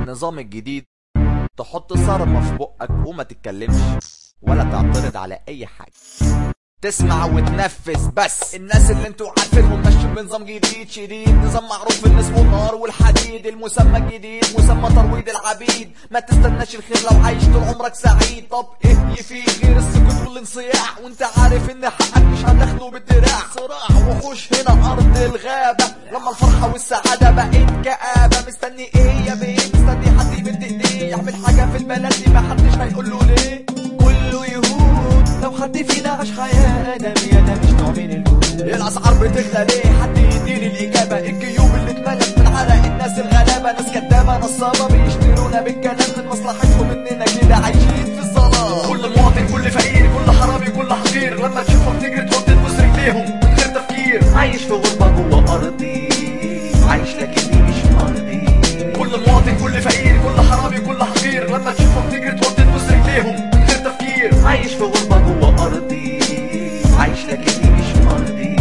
النظام الجديد تحط صرمة في بقك وما تتكلمش ولا تعترض على اي حاجة تسمع وتنفذ بس الناس اللي انتوا عارفينهم ماشيين بنظام جديد شديد نظام معروف ان اسمه النار والحديد المسمى الجديد مسمى ترويض العبيد ما تستناش الخير لو عايش طول عمرك سعيد طب ايه يفيد غير السكوت والانصياع وانت عارف ان حقك مش هتاخده بالدراع صراع وحوش هنا ارض الغابة لما الفرحة والسعادة بقت كآبة مستني ايه يا بيه مستني حد يمد ايديه يعمل حاجة في البلد دي ما حدش هيقول له ليه كله يهود لو حد فينا عاش حياة آدمية ده مش نوع من الجهود الأسعار بتغلى ليه حد يديني الإجابة الجيوب اللي اتملت من عرق الناس الغلابة ناس كدابة نصابة بيشترونا بالكلام من مصلحتهم إننا كده عايشين في الظلام كل مواطن كل فقير كل حرامي كل حقير لما تشوفهم تجري تحط تبص رجليهم من غير تفكير عايش في غربة جوه أرضي عايش لكني مش أرضي كل مواطن كل فقير كل حرامي كل حقير لما تشوفهم تجري تحط تبص رجليهم من غير تفكير عايش في غربة جوه أرضي عايش لكني مش أرضي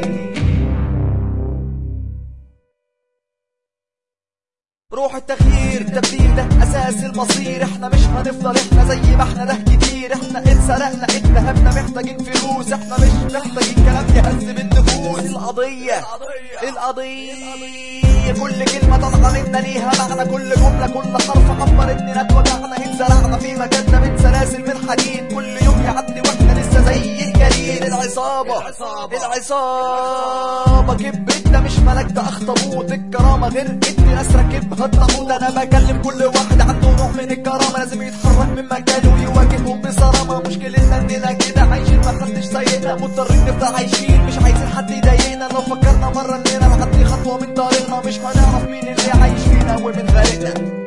روح التغيير التبديل ده اساس المصير احنا مش هنفضل احنا زي ما احنا ده كتير احنا اتسرقنا اتهمنا محتاجين فلوس احنا مش محتاجين كلام يهذب النفوس القضية القضية كل كلمة طالعة منا ليها معنى كل جملة كل حرف عبر اننا اتوجعنا اتزرعنا في مكاننا من سلاسل من حديد كل يوم يعدي واحنا لسه زي الجليد العصابة العصابة كبتنا مش ملك ده اخطبوط الكرامة غير ادي ناس راكبها الطاحوت انا بكلم كل واحد عنده نوع من الكرامة لازم يتحرك من مكانه ويواجههم بصرامة مشكلتنا اننا كده عايشين ما حدش سايقنا مضطرين نفضل عايشين مش عايزين حد يضايقنا لو فكرنا مرة اننا نعدي خطوة من طريقنا مش هنعرف مين اللي عايش فينا ومن غيرنا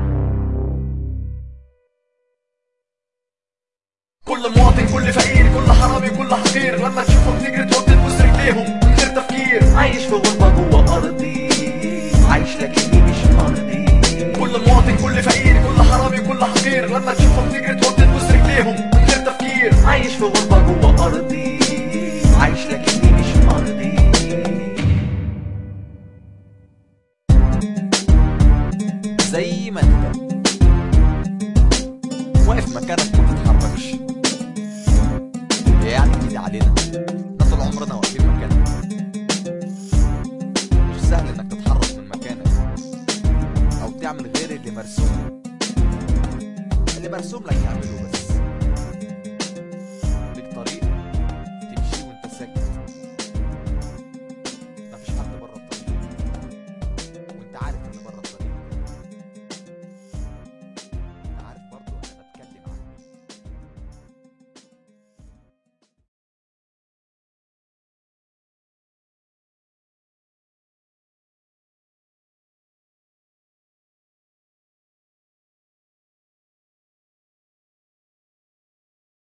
كل مواطن كل فقير كل حرامي كل حقير لما تشوفهم تجري تحط تبص رجليهم من غير تفكير عايش في غربة جوه أرضي عايش لكني مش أرضي كل مواطن كل فقير كل حرامي كل حقير لما تشوفهم تجري تحط تبص رجليهم من غير تفكير عايش في غربة جوه أرضي عايش لكني مش أرضي زي ما انت واقف مكانك ما تتحركش يعني كده علينا احنا طول عمرنا واقفين مكاننا مش سهل انك تتحرك من مكانك او تعمل غير اللي مرسوم اللي مرسوم لك يعمله بس